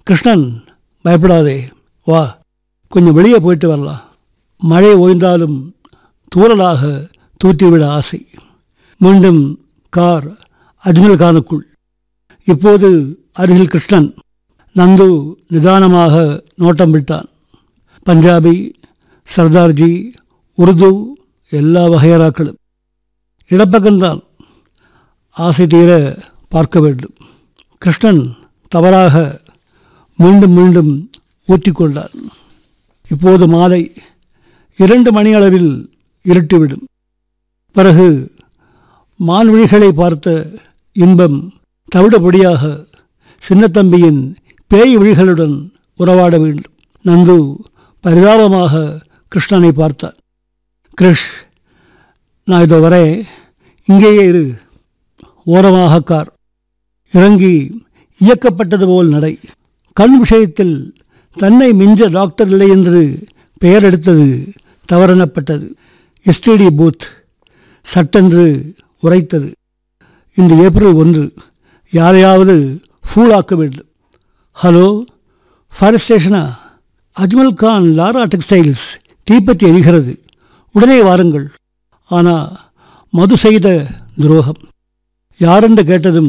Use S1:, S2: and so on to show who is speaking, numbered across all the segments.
S1: கிருஷ்ணன் பயப்படாதே வா கொஞ்சம் வெளியே போயிட்டு வரலாம் மழை ஓய்ந்தாலும் தூறலாக தூற்றிவிட ஆசை மீண்டும் கார் அஜ்மல் கானுக்குள் இப்போது அருகில் கிருஷ்ணன் நந்து நிதானமாக நோட்டம் விட்டான் பஞ்சாபி சர்தார்ஜி உருது எல்லா வகையராக்களும் இடப்பக்கம்தான் ஆசை தீர பார்க்க வேண்டும் கிருஷ்ணன் தவறாக மீண்டும் மீண்டும் ஊற்றிக்கொண்டார் இப்போது மாலை இரண்டு மணி அளவில் இருட்டிவிடும் பிறகு மான்விழிகளை பார்த்த இன்பம் தவிடபொடியாக சின்னத்தம்பியின் பேய் விழிகளுடன் உறவாட வேண்டும் நந்து பரிதாபமாக கிருஷ்ணனை பார்த்தார் கிருஷ் நான் இதோ வரேன் இங்கேயே இரு ஓரமாக கார் இறங்கி இயக்கப்பட்டது போல் நடை கண் விஷயத்தில் தன்னை மிஞ்ச டாக்டர் இல்லை என்று பெயர் எடுத்தது தவறெனப்பட்டது எஸ்டிடி பூத் சட்டென்று உரைத்தது இந்த ஏப்ரல் ஒன்று யாரையாவது ஃபூலாக்க வேண்டும் ஹலோ ஃபயர் ஸ்டேஷனா அஜ்மல் கான் லாரா டெக்ஸ்டைல்ஸ் தீப்பற்றி எரிகிறது உடனே வாருங்கள் ஆனால் மது செய்த துரோகம் யாரென்று கேட்டதும்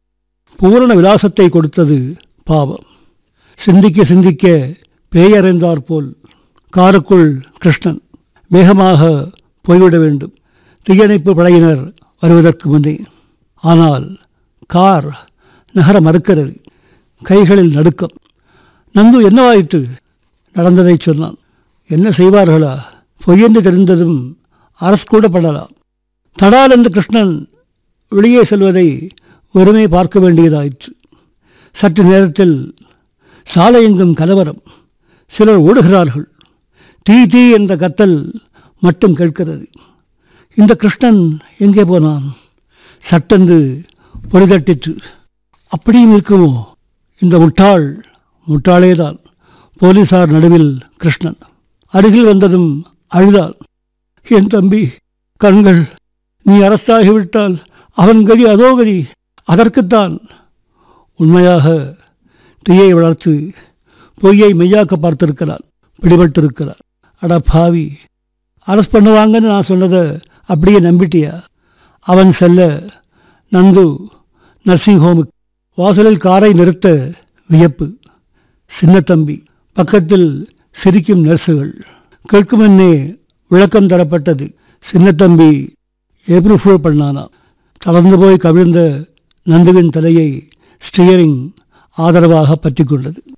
S1: பூரண விலாசத்தை கொடுத்தது பாவம் சிந்திக்க சிந்திக்க பேயறைந்தார் போல் காருக்குள் கிருஷ்ணன் வேகமாக போய்விட வேண்டும் தீயணைப்பு படையினர் வருவதற்கு முன்னே ஆனால் கார் நகர மறுக்கிறது கைகளில் நடுக்கம் நந்து என்னவாயிற்று நடந்ததை சொன்னான் என்ன செய்வார்களா பொய்யென்று தெரிந்ததும் அரசு கூட படலாம் தடால் என்று கிருஷ்ணன் வெளியே செல்வதை வெறுமே பார்க்க வேண்டியதாயிற்று சற்று நேரத்தில் சாலையெங்கும் கலவரம் சிலர் ஓடுகிறார்கள் தீ தீ என்ற கத்தல் மட்டும் கேட்கிறது இந்த கிருஷ்ணன் எங்கே போனான் சட்டென்று பொறிதட்டிற்று அப்படியும் இருக்குமோ இந்த முட்டாள் முட்டாளேதான் போலீசார் நடுவில் கிருஷ்ணன் அருகில் வந்ததும் அழுதாள் என் தம்பி கண்கள் நீ அரசாகிவிட்டால் அவன் கதி அதோ கதி அதற்குத்தான் உண்மையாக தீயை வளர்த்து பொய்யை மெய்யாக்க பார்த்திருக்கிறார் பிடிபட்டிருக்கிறார் அட பாவி அரஸ்ட் பண்ணுவாங்கன்னு நான் சொன்னதை அப்படியே நம்பிட்டியா அவன் செல்ல நந்து நர்சிங் ஹோமுக்கு வாசலில் காரை நிறுத்த வியப்பு சின்னத்தம்பி பக்கத்தில் சிரிக்கும் நர்ஸுகள் கேட்குமென்னே விளக்கம் தரப்பட்டது சின்னத்தம்பி ஏப்ரல் ஃபூல் பண்ணானா தளர்ந்து போய் கவிழ்ந்த நந்துவின் தலையை ஸ்டியரிங் ஆதரவாக பற்றி கொண்டது